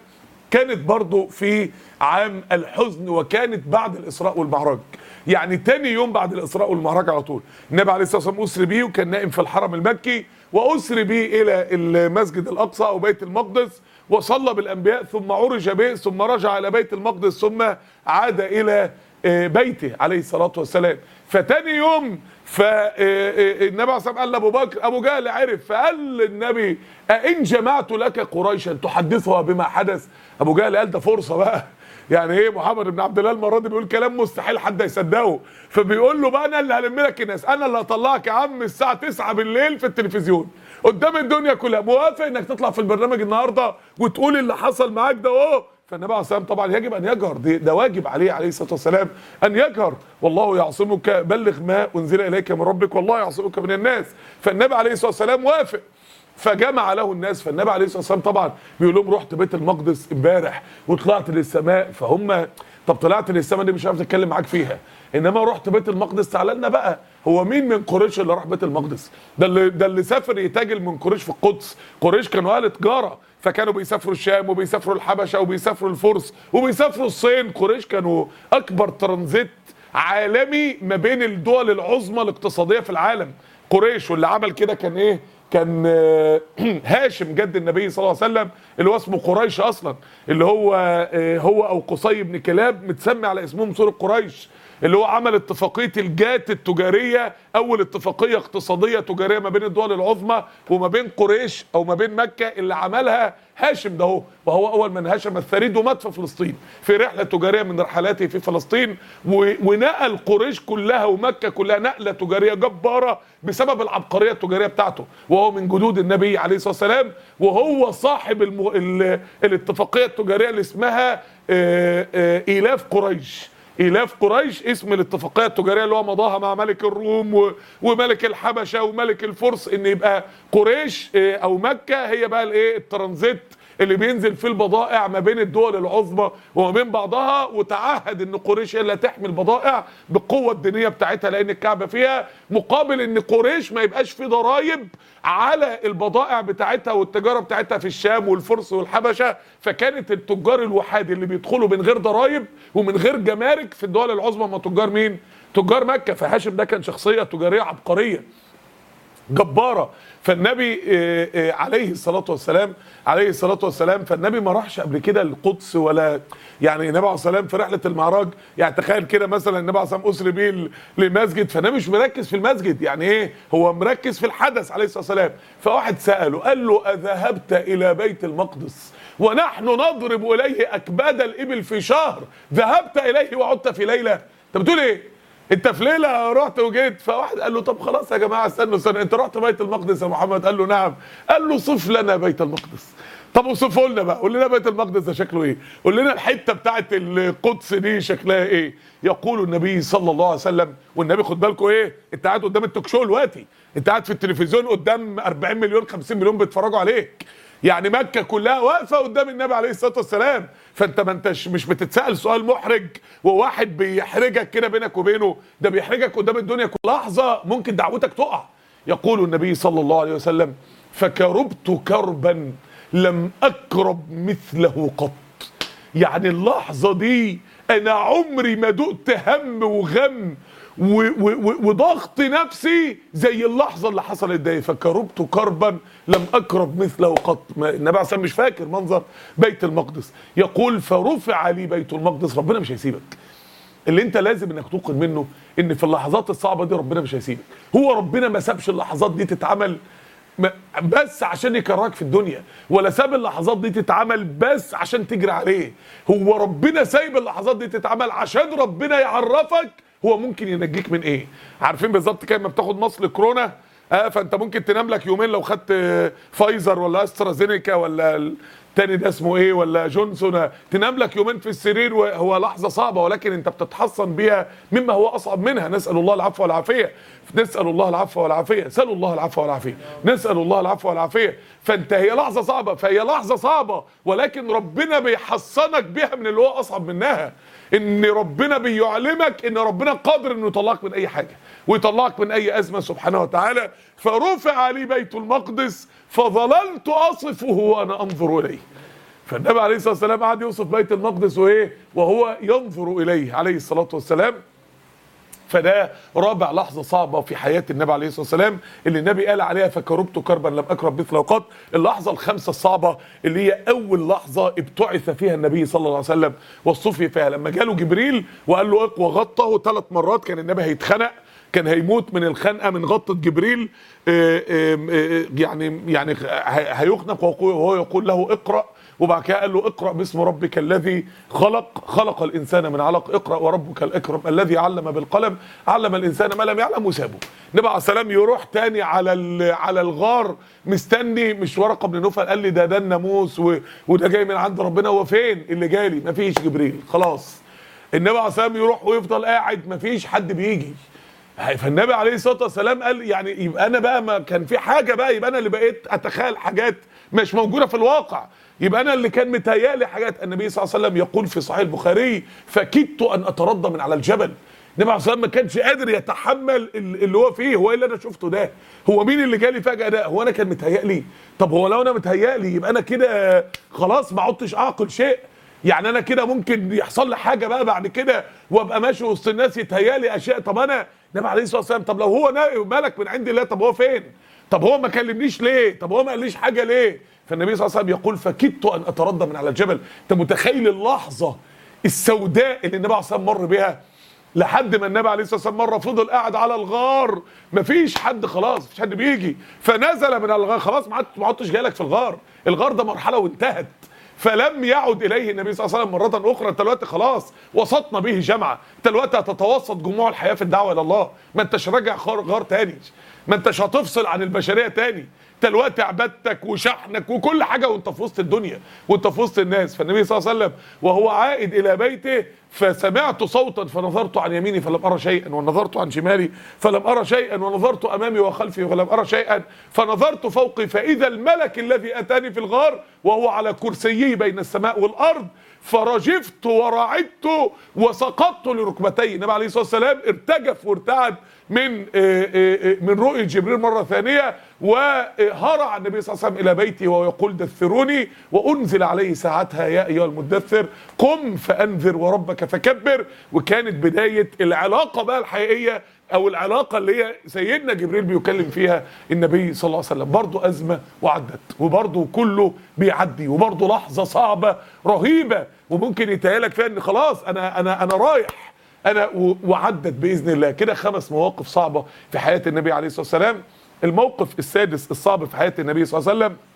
كانت برضو في عام الحزن وكانت بعد الاسراء والمعراج يعني تاني يوم بعد الاسراء والمعراج على طول النبي عليه الصلاه والسلام اسري بيه وكان نائم في الحرم المكي واسري بيه الى المسجد الاقصى او بيت المقدس وصلى بالانبياء ثم عرج به ثم رجع الى بيت المقدس ثم عاد الى آه، بيته عليه الصلاه والسلام فتاني يوم فالنبي عليه الصلاه والسلام قال لابو بكر ابو جهل عرف فقال للنبي أئن جمعت لك قريشا تحدثها بما حدث ابو جهل قال ده فرصه بقى يعني ايه محمد بن عبد الله المره دي بيقول كلام مستحيل حد يصدقه فبيقول له بقى انا اللي هلم لك الناس انا اللي هطلعك يا عم الساعه 9 بالليل في التلفزيون قدام الدنيا كلها موافق انك تطلع في البرنامج النهارده وتقول اللي حصل معاك ده اهو فالنبي عليه الصلاه والسلام طبعا يجب ان يجهر دي- ده واجب عليه عليه الصلاه والسلام ان يجهر والله يعصمك بلغ ما انزل اليك من ربك والله يعصمك من الناس فالنبي عليه الصلاه والسلام وافق فجمع له الناس فالنبي عليه الصلاه والسلام طبعا بيقول لهم رحت بيت المقدس امبارح وطلعت للسماء فهم طب طلعت للسماء دي مش عارف اتكلم معاك فيها انما رحت بيت المقدس تعالى لنا بقى هو مين من قريش اللي راح بيت المقدس ده اللي ده اللي سافر يتاجر من قريش في القدس قريش كانوا اهل تجاره فكانوا بيسافروا الشام وبيسافروا الحبشه وبيسافروا الفرس وبيسافروا الصين قريش كانوا اكبر ترانزيت عالمي ما بين الدول العظمى الاقتصاديه في العالم قريش واللي عمل كده كان ايه كان آه، هاشم جد النبي صلى الله عليه وسلم اللي هو اسمه قريش اصلا اللي هو آه، هو او قصي بن كلاب متسمي على اسمهم سورة قريش اللي هو عمل اتفاقيه الجات التجاريه اول اتفاقيه اقتصاديه تجاريه ما بين الدول العظمى وما بين قريش او ما بين مكه اللي عملها هاشم ده هو وهو اول من هاشم الثريد ومات في فلسطين في رحله تجاريه من رحلاته في فلسطين و- ونقل قريش كلها ومكه كلها نقله تجاريه جباره بسبب العبقريه التجاريه بتاعته وهو من جدود النبي عليه الصلاه والسلام وهو صاحب الم... ال... الاتفاقيه التجاريه اللي اسمها آه، آه، ايلاف قريش إيلاف قريش اسم الاتفاقية التجارية اللي هو مضاها مع ملك الروم و- وملك الحبشة وملك الفرس إن يبقى قريش آه، أو مكة هي بقى الإيه الترانزيت اللي بينزل فيه البضائع ما بين الدول العظمى وما بين بعضها وتعهد ان قريش هي اللي هتحمي البضائع بالقوه الدينيه بتاعتها لان الكعبه فيها مقابل ان قريش ما يبقاش في ضرائب على البضائع بتاعتها والتجاره بتاعتها في الشام والفرس والحبشه فكانت التجار الوحاد اللي بيدخلوا من غير ضرائب ومن غير جمارك في الدول العظمى ما تجار مين؟ تجار مكه فهاشم ده كان شخصيه تجاريه عبقريه جباره فالنبي آه، آه، عليه الصلاه والسلام عليه الصلاه والسلام فالنبي ما راحش قبل كده القدس ولا يعني النبي عليه الصلاه والسلام في رحله المعراج يعني تخيل كده مثلا النبي عليه الصلاه والسلام اسري بيه ل- لمسجد فالنبي مش مركز في المسجد يعني ايه هو مركز في الحدث عليه الصلاه والسلام فواحد ساله قال له اذهبت الى بيت المقدس ونحن نضرب اليه اكباد الابل في شهر ذهبت اليه وعدت في ليله انت بتقول ايه انت في ليله رحت وجيت فواحد قال له طب خلاص يا جماعه استنوا استنوا انت رحت بيت المقدس يا محمد قال له نعم قال له صف لنا بيت المقدس طب وصفه لنا بقى قول لنا بيت المقدس ده شكله ايه قول لنا الحته بتاعت القدس دي شكلها ايه يقول النبي صلى الله عليه وسلم والنبي خد بالكم ايه انت قاعد قدام التوك شو دلوقتي انت قاعد في التلفزيون قدام 40 مليون 50 مليون بيتفرجوا عليك يعني مكه كلها واقفه قدام النبي عليه الصلاه والسلام فانت ما انتش مش بتتسال سؤال محرج وواحد بيحرجك كده بينك وبينه ده بيحرجك قدام الدنيا كل لحظه ممكن دعوتك تقع يقول النبي صلى الله عليه وسلم فكربت كربا لم اكرب مثله قط يعني اللحظة دي أنا عمري ما دقت هم وغم و- و- و- وضغط نفسي زي اللحظة اللي حصلت دي فكربت كربا لم أكرب مثله قط ما- النبي عليه الصلاة والسلام مش فاكر منظر بيت المقدس يقول فرفع لي بيت المقدس ربنا مش هيسيبك اللي انت لازم انك توقن منه ان في اللحظات الصعبه دي ربنا مش هيسيبك هو ربنا ما سابش اللحظات دي تتعمل ما- بس عشان يكرهك في الدنيا ولا ساب اللحظات دي تتعمل بس عشان تجري عليه هو ربنا سايب اللحظات دي تتعمل عشان ربنا يعرفك هو ممكن ينجيك من ايه عارفين بالظبط كده لما بتاخد مصل كورونا اه فانت ممكن تنام لك يومين لو خدت آه، فايزر ولا استرازينيكا ولا التاني ده اسمه ايه ولا جونسون تنام لك يومين في السرير وهو لحظه صعبه ولكن انت بتتحصن بيها مما هو اصعب منها نسال الله العفو والعافيه نسال الله العفو والعافيه سالوا الله العفو والعافيه نسال الله العفو والعافيه فانت هي لحظه صعبه فهي لحظه صعبه ولكن ربنا بيحصنك بيها من اللي هو اصعب منها ان ربنا بيعلمك ان ربنا قادر انه يطلعك من اي حاجه ويطلعك من اي ازمه سبحانه وتعالى فرفع لي بيت المقدس فظللت اصفه وانا انظر اليه فالنبي عليه الصلاه والسلام قعد يوصف بيت المقدس وايه وهو ينظر اليه عليه الصلاه والسلام فده رابع لحظه صعبه في حياه النبي عليه الصلاه والسلام اللي النبي قال عليها فكربت كربا لم اكرب مثله قط اللحظه الخامسه الصعبه اللي هي اول لحظه ابتعث فيها النبي صلى الله عليه وسلم والصفي فيها لما جاله جبريل وقال له اقوى غطه ثلاث مرات كان النبي هيتخنق كان هيموت من الخنقه من غطه جبريل آه، آه، آه، يعني يعني هي- هيخنق وهو وهو يقول له اقرا وبعد كده قال له اقرا باسم ربك الذي خلق خلق الانسان من علق اقرا وربك الاكرم الذي علم بالقلم علم الانسان ما لم يعلم وسابه النبي عليه السلام يروح تاني على ال- على الغار مستني مش ورقه بن نوفل قال لي ده ده الناموس و- وده جاي من عند ربنا هو فين اللي جالي مفيش جبريل خلاص النبي عليه الصلاه والسلام يروح ويفضل قاعد مفيش حد بيجي فالنبي عليه الصلاه والسلام قال يعني يبقى انا بقى ما كان في حاجه بقى يبقى انا اللي بقيت اتخيل حاجات مش موجوده في الواقع يبقى انا اللي كان متهيالي حاجات النبي صلى الله عليه وسلم يقول في صحيح البخاري فكدت ان اتردى من على الجبل النبي عليه الصلاه والسلام ما كانش قادر يتحمل ال- اللي هو فيه هو ايه اللي انا شفته ده هو مين اللي جالي فجاه ده هو انا كان متهيألي طب هو لو انا متهيألي يبقى انا كده خلاص ما عدتش اعقل شيء يعني انا كده ممكن يحصل لي حاجه بقى بعد كده وابقى ماشي وسط الناس يتهيالي اشياء طب انا النبي عليه الصلاه والسلام طب لو هو نا- ملك من عند الله طب هو فين؟ طب هو ما كلمنيش ليه؟ طب هو ما قاليش حاجه ليه؟ فالنبي صلى الله عليه وسلم يقول فكدت ان اتردى من على الجبل انت متخيل اللحظه السوداء اللي النبي عليه الصلاه والسلام مر بها لحد ما النبي عليه الصلاه والسلام مره فضل قاعد على الغار مفيش حد خلاص مفيش حد بيجي فنزل من الغار خلاص ما عدت- ما عدتش جايلك في الغار الغار ده مرحله وانتهت فلم يعد اليه النبي صلى الله عليه وسلم مره اخرى انت دلوقتي خلاص وسطنا به جمعه انت دلوقتي هتتوسط جموع الحياه في الدعوه الى الله ما انتش راجع غار, غار تاني ما انتش هتفصل عن البشريه تاني انت دلوقتي عبادتك وشحنك وكل حاجه وانت في وسط الدنيا وانت في وسط الناس فالنبي صلى الله عليه وسلم وهو عائد الى بيته فسمعت صوتا فنظرت عن يميني فلم ارى شيئا ونظرت عن شمالي فلم ارى شيئا ونظرت امامي وخلفي فلم ارى شيئا فنظرت فوقي فاذا الملك الذي اتاني في الغار وهو على كرسيه بين السماء والارض فرجفت ورعدت وسقطت لركبتي النبي عليه الصلاه والسلام ارتجف وارتعد من آه، آه، آه، من رؤيه جبريل مره ثانيه وهرع النبي صلى الله عليه وسلم الى بيتي وهو يقول دثروني وانزل عليه ساعتها يا ايها المدثر قم فانذر وربك فكبر وكانت بدايه العلاقه بقى الحقيقيه او العلاقه اللي هي سيدنا جبريل بيكلم فيها النبي صلى الله عليه وسلم برضه ازمه وعدت وبرضه كله بيعدي وبرضه لحظه صعبه رهيبه وممكن يتهيألك فيها ان خلاص انا انا انا رايح انا و- وعدت باذن الله كده خمس مواقف صعبه في حياه النبي عليه الصلاه والسلام الموقف السادس الصعب في حياه النبي صلى الله عليه وسلم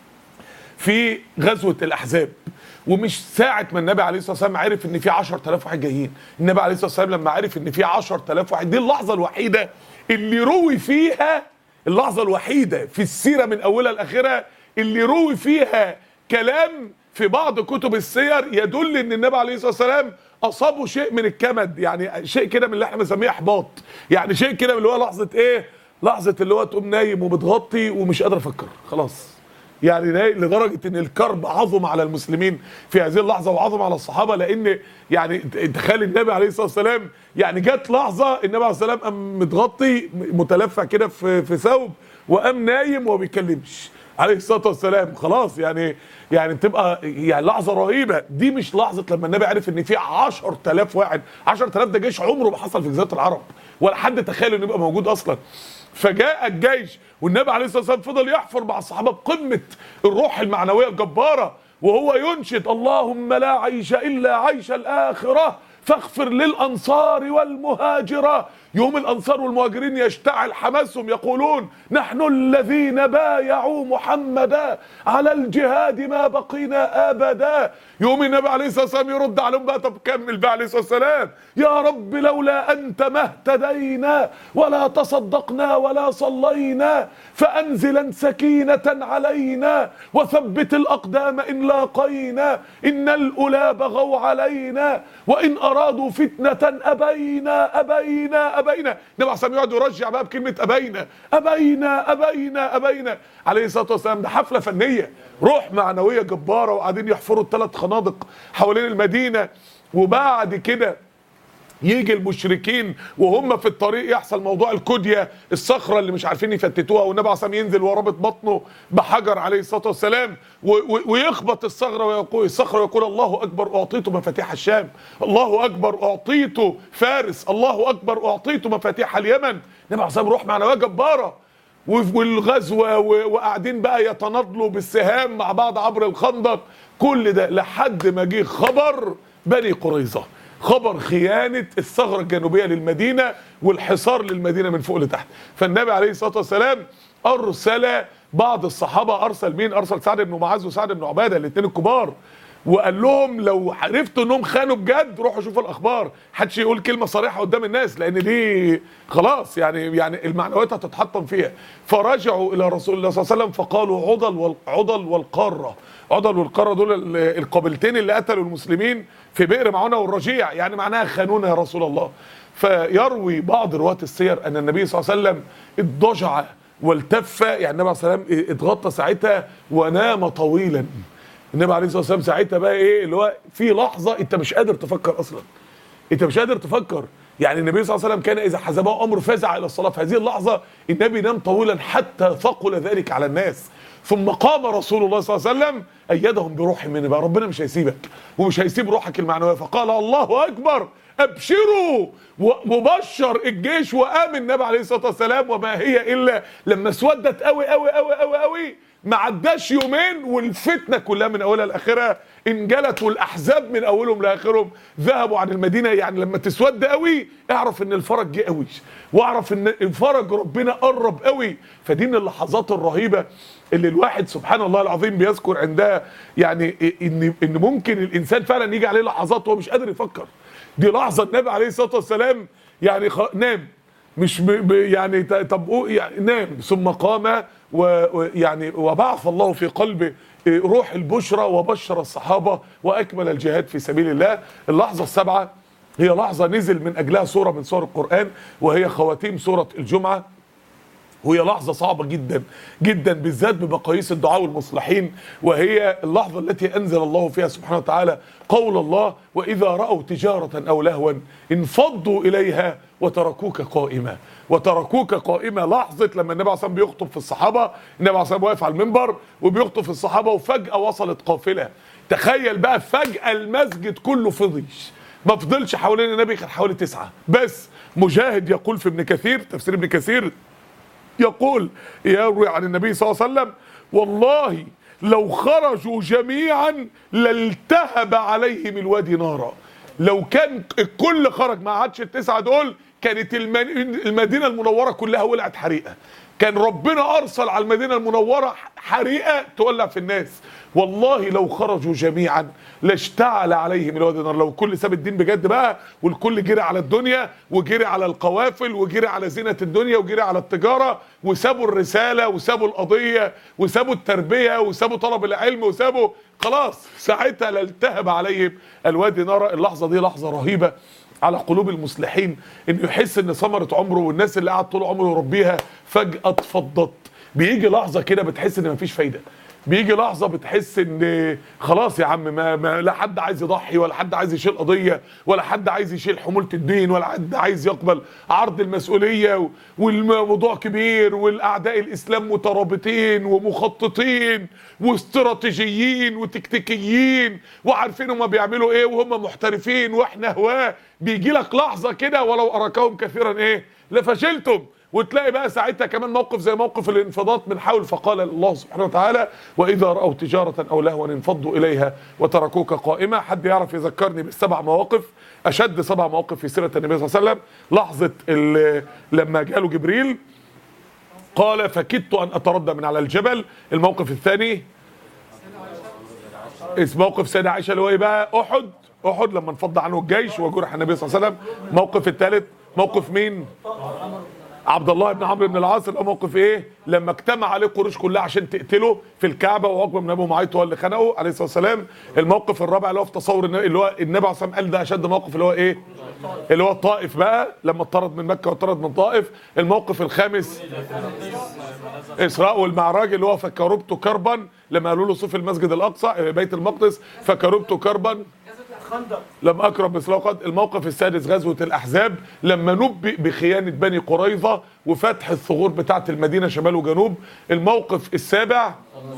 في غزوه الاحزاب ومش ساعة ما النبي عليه الصلاة والسلام عرف ان في 10000 واحد جايين النبي عليه الصلاة والسلام لما عرف ان في 10000 واحد دي اللحظة الوحيدة اللي روي فيها اللحظة الوحيدة في السيرة من اولها لاخرها اللي روي فيها كلام في بعض كتب السير يدل ان النبي عليه الصلاة والسلام اصابه شيء من الكمد يعني شيء كده من اللي احنا بنسميه احباط يعني شيء كده من اللي هو لحظة ايه لحظة اللي هو تقوم نايم وبتغطي ومش قادر افكر خلاص يعني ناي- لدرجه ان الكرب عظم على المسلمين في هذه اللحظه وعظم على الصحابه لان يعني ت- تخيل النبي عليه الصلاه والسلام يعني جت لحظه النبي عليه الصلاه والسلام قام متغطي م- متلفع كده في في ثوب وقام نايم وما بيتكلمش عليه الصلاه والسلام خلاص يعني يعني بتبقى يعني لحظه رهيبه دي مش لحظه لما النبي عرف ان في 10000 واحد 10000 ده جيش عمره ما حصل في جزيره العرب ولا حد تخيل انه يبقى موجود اصلا فجاء الجيش والنبي عليه الصلاه والسلام فضل يحفر مع الصحابه بقمه الروح المعنويه الجباره وهو ينشد اللهم لا عيش الا عيش الاخره فاغفر للانصار والمهاجره يوم الانصار والمهاجرين يشتعل حماسهم يقولون نحن الذين بايعوا محمدا على الجهاد ما بقينا ابدا يوم النبي عليه الصلاه والسلام يرد عليهم بقى طب كمل بقى عليه الصلاه والسلام يا رب لولا انت ما اهتدينا ولا تصدقنا ولا صلينا فانزلا سكينه علينا وثبت الاقدام ان لاقينا ان الاولى بغوا علينا وان ارادوا فتنه ابينا ابينا ابينا النبي عليه الصلاه والسلام يقعد يرجع بقى بكلمه ابينا ابينا ابينا ابينا عليه الصلاه والسلام ده حفله فنيه روح معنويه جباره وقاعدين يحفروا الثلاث خنادق حوالين المدينه وبعد كده يجي المشركين وهم في الطريق يحصل موضوع الكديه الصخره اللي مش عارفين يفتتوها والنبي عليه الصلاه ينزل ورابط بطنه بحجر عليه الصلاه والسلام و- و- ويخبط الصخره ويقول الصخره ويقول الله اكبر اعطيت مفاتيح الشام الله اكبر اعطيت فارس الله اكبر اعطيت مفاتيح اليمن النبي عليه الصلاه روح معنويه جباره و- والغزوه و- وقاعدين بقى يتناضلوا بالسهام مع بعض عبر الخندق كل ده لحد ما جه خبر بني قريظه خبر خيانة الثغرة الجنوبية للمدينة والحصار للمدينة من فوق لتحت فالنبي عليه الصلاة والسلام أرسل بعض الصحابة أرسل مين أرسل سعد بن معاذ وسعد بن عبادة الاثنين الكبار وقال لهم لو عرفتوا انهم خانوا بجد روحوا شوفوا الاخبار محدش يقول كلمه صريحه قدام الناس لان دي خلاص يعني يعني المعنويات هتتحطم فيها فرجعوا الى رسول الله صلى الله عليه وسلم فقالوا عضل والعضل والقاره عضل والقاره دول ال- القبيلتين اللي قتلوا المسلمين في بئر معونه والرجيع يعني معناها خانونا يا رسول الله فيروي بعض رواه السير ان النبي صلى الله عليه وسلم اضطجع والتف يعني النبي صلى الله عليه وسلم اتغطى ساعتها ونام طويلا النبي عليه الصلاه والسلام ساعتها بقى ايه اللي هو في لحظه انت مش قادر تفكر اصلا انت مش قادر تفكر يعني النبي صلى الله عليه وسلم كان اذا حزبه امر فزع الى الصلاه في هذه اللحظه النبي نام طويلا حتى ثقل ذلك على الناس ثم قام رسول الله صلى الله عليه وسلم ايدهم بروح منه بقى ربنا مش هيسيبك ومش هيسيب روحك المعنويه فقال الله اكبر ابشروا و- وبشر الجيش وقام النبي عليه الصلاه والسلام وما هي الا لما اسودت قوي قوي قوي قوي قوي ما عداش يومين والفتنه كلها من اولها لاخرها انجلت والاحزاب من اولهم لاخرهم ذهبوا عن المدينه يعني لما تسود قوي اعرف ان الفرج جه قوي واعرف ان الفرج ربنا قرب قوي فدي من اللحظات الرهيبه اللي الواحد سبحان الله العظيم بيذكر عندها يعني ان ان ممكن الانسان فعلا يجي عليه لحظات وهو مش قادر يفكر دي لحظه النبي عليه الصلاه والسلام يعني خ... نام مش ب... ب... يعني ت- طب قو- يعني نام ثم قام و- ويعني وبعث الله في قلبه إيه، روح البشرى وبشر الصحابه واكمل الجهاد في سبيل الله اللحظه السابعه هي لحظه نزل من اجلها سوره من سور القران وهي خواتيم سوره الجمعه وهي لحظة صعبة جدا جدا بالذات بمقاييس الدعاء والمصلحين وهي اللحظة التي أنزل الله فيها سبحانه وتعالى قول الله وإذا رأوا تجارة أو لهوا انفضوا إليها وتركوك قائمة وتركوك قائمة لحظة لما النبي عليه الصلاة والسلام بيخطب في الصحابة النبي عليه الصلاة والسلام واقف على المنبر وبيخطب في الصحابة وفجأة وصلت قافلة تخيل بقى فجأة المسجد كله فضي ما فضلش حوالين النبي كان حوالي تسعة بس مجاهد يقول في ابن كثير تفسير ابن كثير يقول يروي عن النبي صلى الله عليه وسلم والله لو خرجوا جميعا لالتهب عليهم الوادي نارا لو كان الكل خرج ما عادش التسعه دول كانت المن- المدينه المنوره كلها ولعت حريقه كان ربنا ارسل على المدينه المنوره حريقه تولع في الناس والله لو خرجوا جميعا لاشتعل عليهم الوادي نار لو الكل ساب الدين بجد بقى والكل جري على الدنيا وجري على القوافل وجري على زينه الدنيا وجري على التجاره وسابوا الرساله وسابوا القضيه وسابوا التربيه وسابوا طلب العلم وسابوا خلاص ساعتها لالتهب عليهم الوادي نار اللحظه دي لحظه رهيبه على قلوب المصلحين انه يحس ان ثمره عمره والناس اللي قعد طول عمره يربيها فجاه اتفضت بيجي لحظه كده بتحس ان مفيش فايده بيجي لحظه بتحس ان خلاص يا عم ما, ما لا حد عايز يضحي ولا حد عايز يشيل قضيه ولا حد عايز يشيل حموله الدين ولا حد عايز يقبل عرض المسؤوليه و- والموضوع كبير والاعداء الاسلام مترابطين ومخططين واستراتيجيين وتكتيكيين وعارفين هما بيعملوا ايه وهم محترفين واحنا هواه بيجي لك لحظه كده ولو اراكهم كثيرا ايه لفشلتم وتلاقي بقى ساعتها كمان موقف زي موقف الانفضاض من حول فقال الله سبحانه وتعالى واذا راوا تجاره او لهوا انفضوا اليها وتركوك قائمه حد يعرف يذكرني بالسبع مواقف اشد سبع مواقف في سيره النبي صلى الله عليه وسلم لحظه ال- لما جاله جبريل قال فكدت ان اتردى من على الجبل الموقف الثاني اسم موقف سيدة عائشة اللي هو ايه بقى احد احد لما انفض عنه الجيش وجرح النبي صلى الله عليه وسلم موقف الثالث موقف مين عبد الله بن عمرو بن العاص اللي هو موقف ايه لما اجتمع عليه قريش كلها عشان تقتله في الكعبه وعقبه بن ابي معيط هو اللي خنقه عليه الصلاه والسلام الموقف الرابع اللي هو في تصور النبي اللي هو النبي عليه الصلاه والسلام قال ده اشد موقف اللي هو ايه اللي هو الطائف بقى لما اطرد من مكه واطرد من طائف الموقف الخامس اسراء والمعراج اللي هو فكربت كربا لما قالوا له صف المسجد الاقصى بيت المقدس فكربت كربا الخندق لم أكرم مثله قد الموقف السادس غزوة الأحزاب لما نبئ بخيانة بني قريظة وفتح الثغور بتاعة المدينة شمال وجنوب الموقف السابع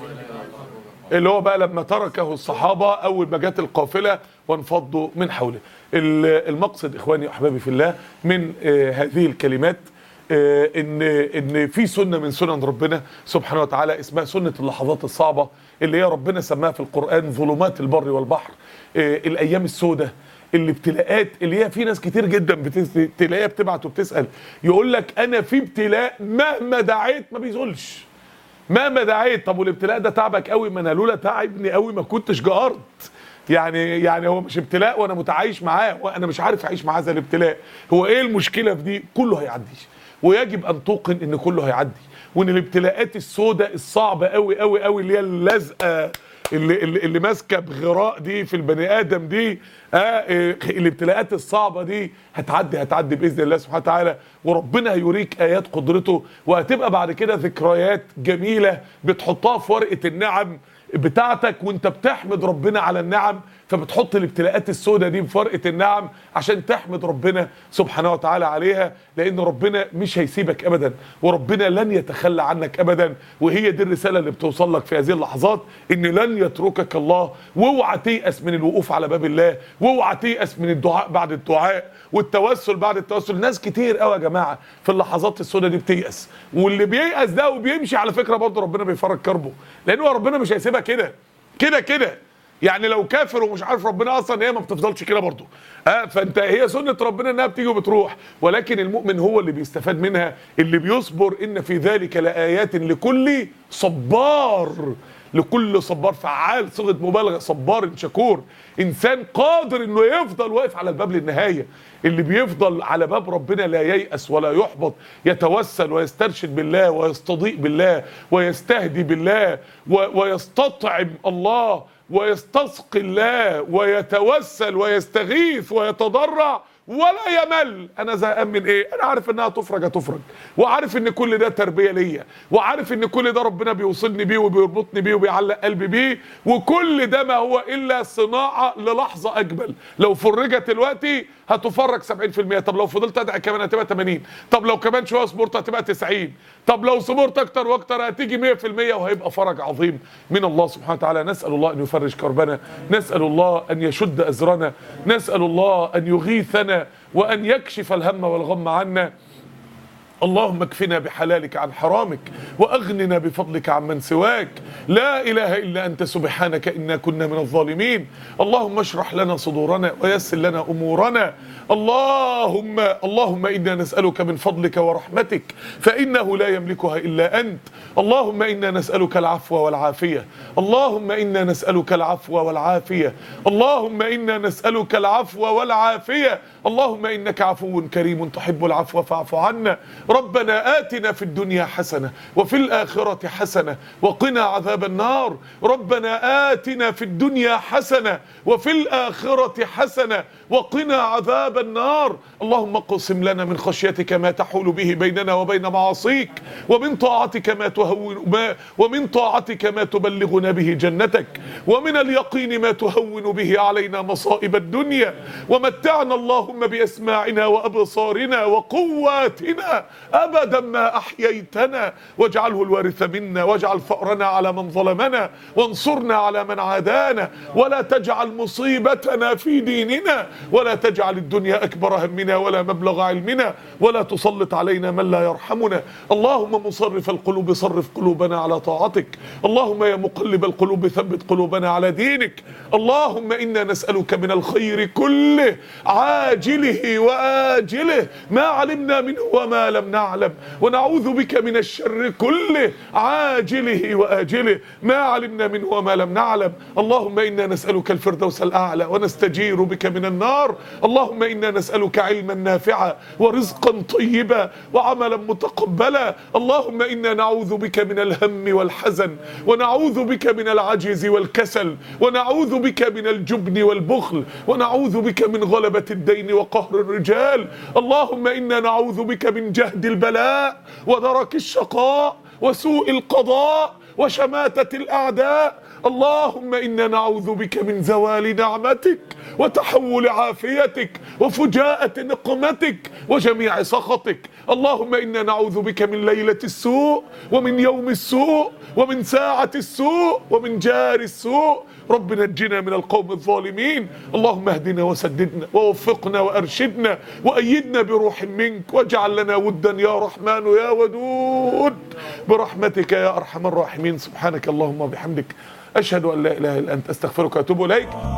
اللي هو بقى لما تركه الصحابة أول ما جت القافلة وانفضوا من حوله ال- المقصد إخواني وأحبابي في الله من آه، هذه الكلمات آه، ان ان في سنه من سنن ربنا سبحانه وتعالى اسمها سنه اللحظات الصعبه اللي هي ربنا سماها في القران ظلمات البر والبحر آه، الايام السوداء الابتلاءات اللي هي في ناس كتير جدا بتس- تلاقيها بتبعت وبتسال يقول لك انا في ابتلاء مهما دعيت ما بيزولش مهما دعيت طب والابتلاء ده تعبك قوي ما انا لولا تعبني قوي ما كنتش جهرت يعني يعني هو مش ابتلاء وانا متعايش معاه وانا مش عارف اعيش معاه زي الابتلاء هو ايه المشكله في دي كله هيعدي ويجب ان توقن ان كله هيعدي وان الابتلاءات السوداء الصعبه قوي قوي قوي اللي هي اللازقه اللي اللي, اللي ماسكه بغراء دي في البني ادم دي آه آه، الابتلاءات الصعبه دي هتعدي هتعدي باذن الله سبحانه وتعالى وربنا هيوريك ايات قدرته وهتبقى بعد كده ذكريات جميله بتحطها في ورقه النعم بتاعتك وانت بتحمد ربنا على النعم فبتحط الابتلاءات السوداء دي في ورقه النعم عشان تحمد ربنا سبحانه وتعالى عليها لان ربنا مش هيسيبك ابدا وربنا لن يتخلى عنك ابدا وهي دي الرساله اللي بتوصل لك في هذه اللحظات ان لن يتركك الله واوعى تيأس من الوقوف على باب الله واوعى تيأس من الدعاء بعد الدعاء والتوسل بعد التوسل ناس كتير قوي يا جماعه في اللحظات السوداء دي بتيأس واللي بييأس ده وبيمشي على فكره برضه ربنا بيفرج كربه لان هو ربنا مش هيسيبها كده كده كده يعني لو كافر ومش عارف ربنا اصلا هي ما بتفضلش كده برضه اه فانت هي سنه ربنا انها بتيجي وبتروح ولكن المؤمن هو اللي بيستفاد منها اللي بيصبر ان في ذلك لايات لكل صبار لكل صبار فعال صيغه مبالغه صبار شكور انسان قادر انه يفضل واقف على الباب للنهايه اللي بيفضل على باب ربنا لا ييأس ولا يحبط يتوسل ويسترشد بالله ويستضيء بالله ويستهدي بالله و- ويستطعم الله ويستسقي الله ويتوسل ويستغيث ويتضرع ولا يمل انا زهقان من ايه انا عارف انها تفرج هتفرج وعارف ان كل ده تربيه ليا وعارف ان كل ده ربنا بيوصلني بيه وبيربطني بيه وبيعلق قلبي بيه وكل ده ما هو الا صناعه للحظه اجمل لو فرجت دلوقتي هتفرج 70% طب لو فضلت ادعي كمان هتبقى 80 طب لو كمان شويه صبرت هتبقى 90 طب لو صبرت اكتر واكتر هتيجي 100% وهيبقى فرج عظيم من الله سبحانه وتعالى نسال الله ان يفرج كربنا نسال الله ان يشد ازرنا نسال الله ان يغيثنا وان يكشف الهم والغم عنا اللهم اكفنا بحلالك عن حرامك واغننا بفضلك عن من سواك لا اله الا انت سبحانك انا كنا من الظالمين اللهم اشرح لنا صدورنا ويسر لنا امورنا اللهم اللهم انا نسالك من فضلك ورحمتك فانه لا يملكها الا انت اللهم انا نسالك العفو والعافيه اللهم انا نسالك العفو والعافيه اللهم انا نسالك العفو والعافيه اللهم انك عفو كريم تحب العفو فاعف عنا ربنا آتنا في الدنيا حسنة وفي الآخرة حسنة وقنا عذاب النار ربنا آتنا في الدنيا حسنة وفي الآخرة حسنة وقنا عذاب النار اللهم اقسم لنا من خشيتك ما تحول به بيننا وبين معاصيك ومن طاعتك ما تهون ما ومن طاعتك ما تبلغنا به جنتك ومن اليقين ما تهون به علينا مصائب الدنيا ومتعنا اللهم بأسماعنا وأبصارنا وقواتنا أبدا ما أحييتنا واجعله الوارث منا واجعل فأرنا على من ظلمنا وانصرنا على من عادانا ولا تجعل مصيبتنا في ديننا ولا تجعل الدنيا أكبر همنا ولا مبلغ علمنا ولا تسلط علينا من لا يرحمنا اللهم مصرف القلوب صرف قلوبنا على طاعتك اللهم يا مقلب القلوب ثبت قلوبنا على دينك اللهم إنا نسألك من الخير كله عاجله وآجله ما علمنا منه وما لم نعلم ونعوذ بك من الشر كله عاجله وآجله ما علمنا منه وما لم نعلم اللهم إنا نسألك الفردوس الأعلى ونستجير بك من النار اللهم إنا نسألك علما نافعا ورزقا طيبا وعملا متقبلا اللهم إنا نعوذ بك من الهم والحزن ونعوذ بك من العجز والكسل ونعوذ بك من الجبن والبخل ونعوذ بك من غلبة الدين وقهر الرجال اللهم إنا نعوذ بك من جهد البلاء ودرك الشقاء وسوء القضاء وشماتة الأعداء اللهم إنا نعوذ بك من زوال نعمتك وتحول عافيتك وفجاءة نقمتك وجميع سخطك اللهم إنا نعوذ بك من ليلة السوء ومن يوم السوء ومن ساعة السوء ومن جار السوء رب نجنا من القوم الظالمين اللهم اهدنا وسددنا ووفقنا وارشدنا وايدنا بروح منك واجعل لنا ودا يا رحمن يا ودود برحمتك يا ارحم الراحمين سبحانك اللهم وبحمدك اشهد ان لا اله الا انت استغفرك واتوب اليك